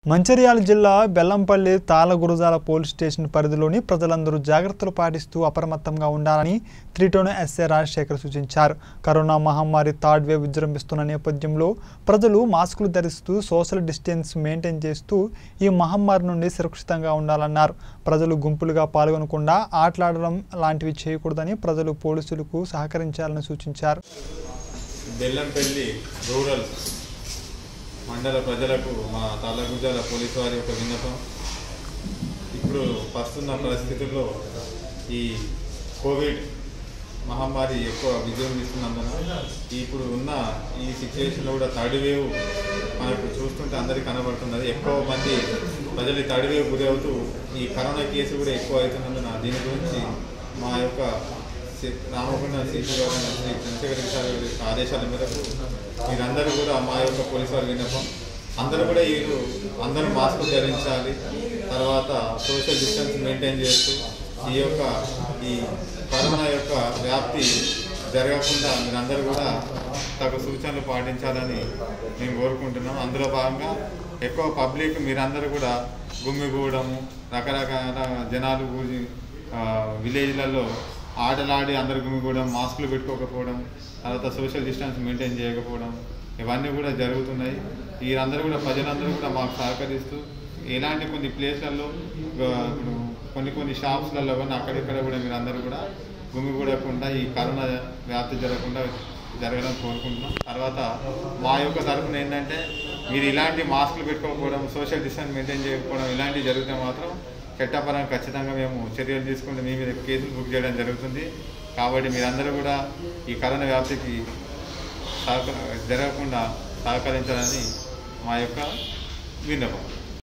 మంచిర్యాల జిల్లా Bellampalli తాళగురుజాల police station పరిధిలోని ప్రజలందరూ జాగ్రత్తలు పాటిస్తూ అప్రమత్తంగా ఉండాలని త్రిటోన్ ఎస్ఏ రాజశేఖర్ సూచించారు కరోనా మహమ్మారి థర్డ్ వేవ్ విజృంభిస్తున్న నేపథ్యంలో ప్రజలు మాస్కులు ధరిస్తూ సోషల్ డిస్టెన్స్ మెయింటైన్ చేస్తూ ఈ మహమ్మారి నుండి సురక్షితంగా ఉండాలన్నారు ప్రజలు గుంపులుగా పాల్గొనకుండా ఆటలాడడం లాంటివి చేయకూడదని ప్రజలు పోలీసులకు సహకరించాలని సూచించారు బెల్లంపల్లి రూరల్ మండల ప్రజలకు మా తాళ్ళగుజాల పోలీసు వారి యొక్క విన్నపం ఇప్పుడు ప్రస్తున్న పరిస్థితుల్లో ఈ కోవిడ్ మహమ్మారి ఎక్కువ విజృంభిస్తున్నందున ఇప్పుడు ఉన్న ఈ సిచ్యువేషన్లో కూడా థర్డ్ వేవ్ మనకు చూస్తుంటే అందరికీ కనబడుతున్నది ఎక్కువ మంది ప్రజలు ఈ థర్డ్ వేవ్ గురి అవుతూ ఈ కరోనా కేసు కూడా ఎక్కువ అవుతున్నందున దీని గురించి మా యొక్క సి- రామగుండ సీసీ గారు శ్రీ చంద్రశేఖర్ సార్ గారి యొక్క ఆదేశాల మేరకు మీరందరూ కూడా మా యొక్క పోలీసు వారి విన్నపం అందరూ కూడా ఈ అందరూ మాస్క్ ధరించాలి తర్వాత సోషల్ డిస్టెన్స్ మెయింటైన్ చేస్తూ ఈ యొక్క ఈ కరోనా యొక్క వ్యాప్తి జరగకుండా మీరందరూ కూడా తగు సూచనలు పాటించాలని మేము కోరుకుంటున్నాం అందులో భాగంగా ఎక్కువ పబ్లిక్ మీరందరూ కూడా గుమ్మిగూడము రకరకాల జనాలు కూడి ఆ, విలేజ్లలో ఆటలాడి అందరు గుమిగూడడం మాస్కులు పెట్టుకోకపోవడం తర్వాత సోషల్ డిస్టెన్స్ మెయింటైన్ చేయకపోవడం ఇవన్నీ కూడా జరుగుతున్నాయి వీరందరూ కూడా ప్రజలందరూ కూడా మాకు సహకరిస్తూ ఎలాంటి కొన్ని ప్లేస్లలో ఆ, ఇప్పుడు కొన్ని కొన్ని షాప్స్లలో కానీ అక్కడిక్కడ కూడా మీరు అందరూ కూడా గుమిగూడకుండా ఈ కరోనా వ్యాప్తి జరగకుండా జరగడం కోరుకుంటున్నాం తర్వాత మా యొక్క తరఫున ఏంటంటే మీరు ఇలాంటి మాస్కులు పెట్టుకోకపోవడం సోషల్ డిస్టెన్స్ మెయింటైన్ చేయకపోవడం ఇలాంటివి జరిగితే మాత్రం చట్టపరంగా ఖచ్చితంగా మేము చర్యలు తీసుకుంటే మీ మీద కేసులు బుక్ చేయడం జరుగుతుంది కాబట్టి మీరందరూ కూడా ఈ కరోనా వ్యాప్తికి సహక జరగకుండా సహకరించాలని మా యొక్క విన్నపం